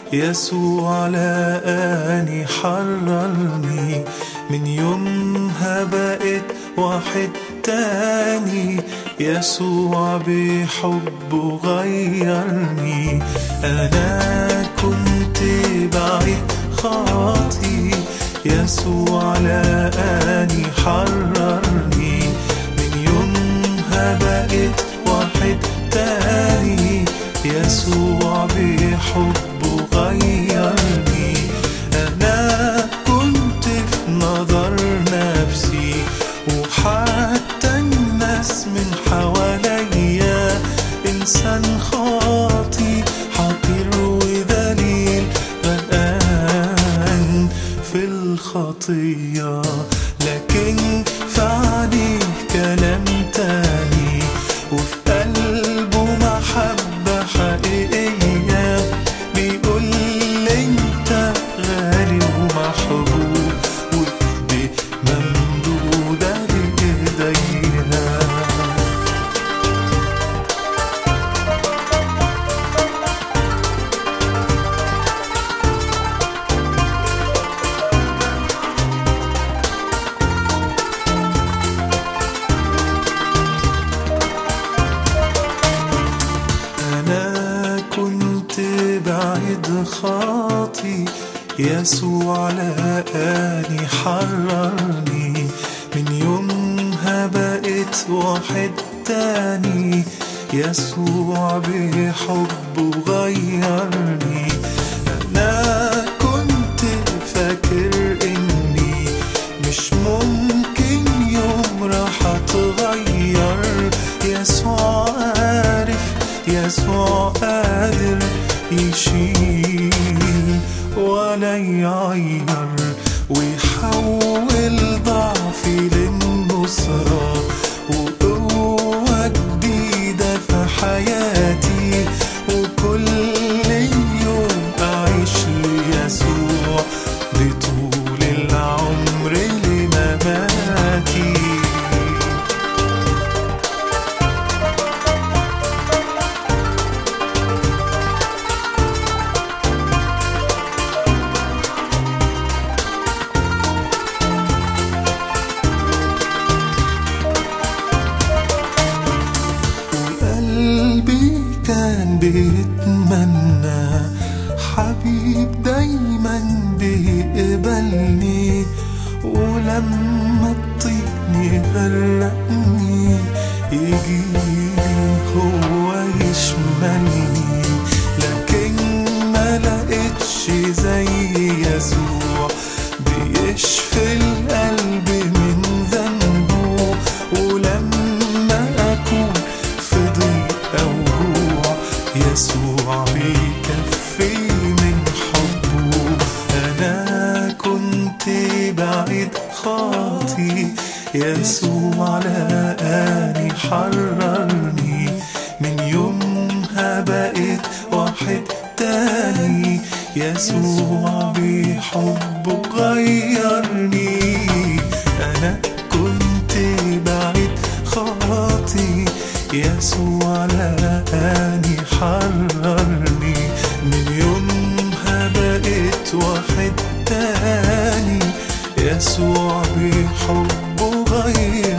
يسوع لقاني حررني من يومها بقيت واحد تاني يسوع بحبه غيرني أنا كنت بعيد خاطي يسوع لقاني حررني من يومها بقيت واحد تاني يسوع بحبه غيرني أنا كنت في نظر نفسي وحتى الناس من حواليا إنسان خاطي حقير وذليل غرقان في الخطية لكن في عينيه كلام تاني وفي قلبه محبة حقيقية بيقول لي انت غالي ومحبوب وايدي ممدودة لإيديها أنا كنت بعيد خاطي يسوع لقاني حررني من يومها بقيت واحد تاني يسوع بحبه غيرني أنا كنت فاكر إني مش ممكن يوم راح أتغير يسوع عارف يسوع قادر يشيل ولا يعير ويحول ضعفي للنصرة وقوة جديدة في حياتي وكل يوم أعيش ليسوع بطول العمر لمماتي وقلبي كان بيتمنى حبيب دايما بيقبلني ولما الطين يغرقني يجيلي هو يشملني لكن ما لقيتش زي يسوع بيشفي القلب من ذنبه ولما أكون في ضيق أو جوع يسوع بيكفي من حبه أنا كنت بعيد خاطي يسوع لقاني حررني من يومها بقيت واحد تاني يسوع بحبه غيرني أنا كنت بعيد خاطي يسوع لقاني حررني من يومها بقيت واحد تاني يسوع بحبه غيرني